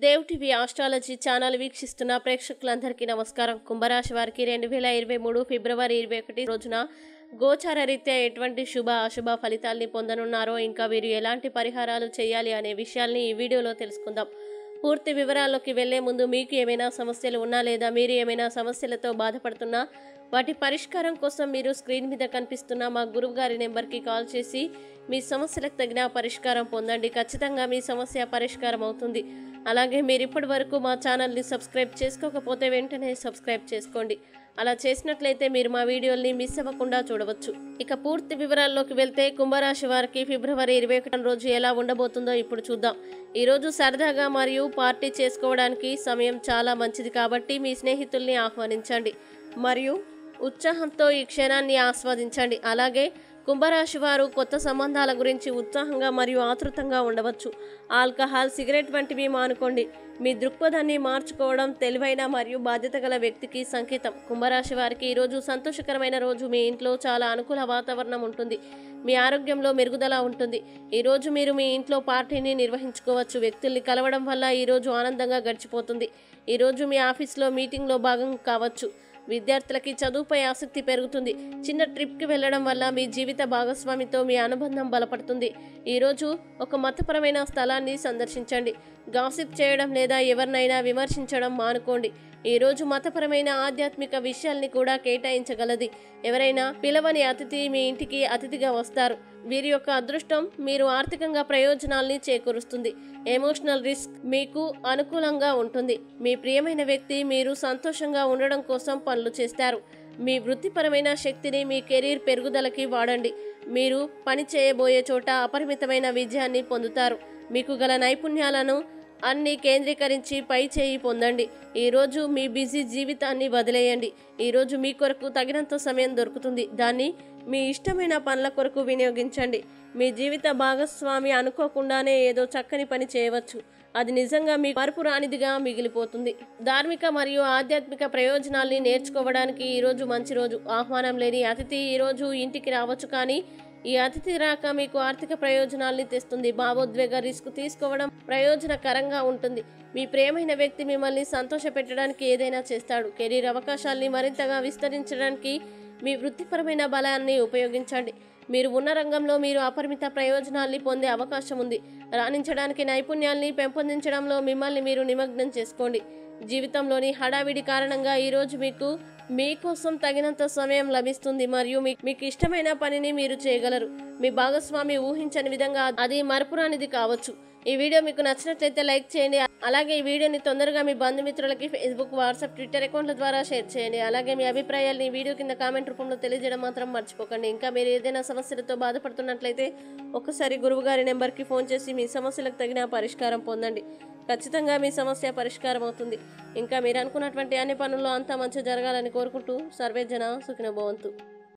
Dev TV astrology channel వీక్షిస్తున్న ప్రేక్షకులందరికీ నమస్కారం కుంభరాశి వారికి రెండు వేల ఇరవై మూడు ఫిబ్రవరి ఇరవై ఒకటి రోజున గోచార రీత్యా ఎటువంటి శుభ అశుభ ఫలితాల్ని పొందనున్నారో ఇంకా వీరు ఎలాంటి పరిహారాలు చేయాలి అనే విషయాల్ని ఈ వీడియోలో తెలుసుకుందాం పూర్తి వివరాల్లోకి వెళ్లే ముందు మీకు ఏమైనా సమస్యలు ఉన్నా లేదా మీరు ఏమైనా సమస్యలతో బాధపడుతున్నా వాటి పరిష్కారం కోసం మీరు స్క్రీన్ మీద కనిపిస్తున్న మా గురువు గారి నెంబర్కి కాల్ చేసి మీ సమస్యలకు తగిన పరిష్కారం పొందండి ఖచ్చితంగా మీ సమస్య పరిష్కారం అవుతుంది అలాగే మీరు ఇప్పటి వరకు మా ఛానల్ని సబ్స్క్రైబ్ చేసుకోకపోతే వెంటనే సబ్స్క్రైబ్ చేసుకోండి అలా చేసినట్లయితే మీరు మా వీడియోల్ని మిస్ అవ్వకుండా చూడవచ్చు ఇక పూర్తి వివరాల్లోకి వెళ్తే కుంభరాశి వారికి ఫిబ్రవరి ఇరవై ఒకటి రోజు ఎలా ఉండబోతుందో ఇప్పుడు చూద్దాం ఈ రోజు సరదాగా మరియు పార్టీ చేసుకోవడానికి సమయం చాలా మంచిది కాబట్టి మీ స్నేహితుల్ని ఆహ్వానించండి మరియు ఉత్సాహంతో ఈ క్షణాన్ని ఆస్వాదించండి అలాగే కుంభరాశి వారు కొత్త సంబంధాల గురించి ఉత్సాహంగా మరియు ఆతృతంగా ఉండవచ్చు ఆల్కహాల్ సిగరెట్ వంటివి మానుకోండి మీ దృక్పథాన్ని మార్చుకోవడం తెలివైన మరియు బాధ్యత గల వ్యక్తికి సంకేతం కుంభరాశి వారికి ఈరోజు సంతోషకరమైన రోజు మీ ఇంట్లో చాలా అనుకూల వాతావరణం ఉంటుంది మీ ఆరోగ్యంలో మెరుగుదల ఉంటుంది ఈరోజు మీరు మీ ఇంట్లో పార్టీని నిర్వహించుకోవచ్చు వ్యక్తుల్ని కలవడం వల్ల ఈరోజు ఆనందంగా గడిచిపోతుంది ఈరోజు మీ ఆఫీస్లో మీటింగ్లో భాగం కావచ్చు విద్యార్థులకి చదువుపై ఆసక్తి పెరుగుతుంది చిన్న ట్రిప్కి వెళ్ళడం వల్ల మీ జీవిత భాగస్వామితో మీ అనుబంధం బలపడుతుంది ఈరోజు ఒక మతపరమైన స్థలాన్ని సందర్శించండి గాసిప్ చేయడం లేదా ఎవరినైనా విమర్శించడం మానుకోండి ఈరోజు మతపరమైన ఆధ్యాత్మిక విషయాల్ని కూడా కేటాయించగలది ఎవరైనా పిలవని అతిథి మీ ఇంటికి అతిథిగా వస్తారు వీరి యొక్క అదృష్టం మీరు ఆర్థికంగా ప్రయోజనాల్ని చేకూరుస్తుంది ఎమోషనల్ రిస్క్ మీకు అనుకూలంగా ఉంటుంది మీ ప్రియమైన వ్యక్తి మీరు సంతోషంగా ఉండడం కోసం పనులు చేస్తారు మీ వృత్తిపరమైన శక్తిని మీ కెరీర్ పెరుగుదలకి వాడండి మీరు పని చేయబోయే చోట అపరిమితమైన విజయాన్ని పొందుతారు మీకు గల నైపుణ్యాలను అన్ని కేంద్రీకరించి పై చేయి పొందండి ఈరోజు మీ బిజీ జీవితాన్ని వదిలేయండి ఈరోజు మీ కొరకు తగినంత సమయం దొరుకుతుంది దాన్ని మీ ఇష్టమైన పనుల కొరకు వినియోగించండి మీ జీవిత భాగస్వామి అనుకోకుండానే ఏదో చక్కని పని చేయవచ్చు అది నిజంగా మీ మరుపు రానిదిగా మిగిలిపోతుంది ధార్మిక మరియు ఆధ్యాత్మిక ప్రయోజనాల్ని నేర్చుకోవడానికి ఈరోజు మంచి రోజు ఆహ్వానం లేని అతిథి ఈరోజు ఇంటికి రావచ్చు కానీ ఈ అతిథి రాక మీకు ఆర్థిక ప్రయోజనాల్ని తెస్తుంది భావోద్వేగ రిస్క్ తీసుకోవడం ప్రయోజనకరంగా ఉంటుంది మీ ప్రియమైన వ్యక్తి మిమ్మల్ని సంతోషపెట్టడానికి ఏదైనా చేస్తాడు కెరీర్ అవకాశాల్ని మరింతగా విస్తరించడానికి మీ వృత్తిపరమైన బలాన్ని ఉపయోగించండి మీరు ఉన్న రంగంలో మీరు అపరిమిత ప్రయోజనాల్ని పొందే అవకాశం ఉంది రాణించడానికి నైపుణ్యాల్ని పెంపొందించడంలో మిమ్మల్ని మీరు నిమగ్నం చేసుకోండి జీవితంలోని హడావిడి కారణంగా ఈరోజు మీకు మీకోసం తగినంత సమయం లభిస్తుంది మరియు మీ- మీకు ఇష్టమైన పనిని మీరు చేయగలరు మీ భాగస్వామి ఊహించని విధంగా అది మరపురానిది కావచ్చు ఈ వీడియో మీకు నచ్చినట్లయితే లైక్ చేయండి అలాగే ఈ వీడియోని తొందరగా మీ బంధుమిత్రులకి ఫేస్బుక్ వాట్సాప్ ట్విట్టర్ అకౌంట్ల ద్వారా షేర్ చేయండి అలాగే మీ అభిప్రాయాల్ని ఈ వీడియో కింద కామెంట్ రూపంలో తెలియజేయడం మాత్రం మర్చిపోకండి ఇంకా మీరు ఏదైనా సమస్యలతో బాధపడుతున్నట్లయితే ఒకసారి గురువు గారి నెంబర్కి ఫోన్ చేసి మీ సమస్యలకు తగిన పరిష్కారం పొందండి ఖచ్చితంగా మీ సమస్య పరిష్కారం అవుతుంది ఇంకా మీరు అనుకున్నటువంటి అన్ని పనుల్లో అంతా మంచి జరగాలని కోరుకుంటూ సర్వే జన సుఖిన భవంతు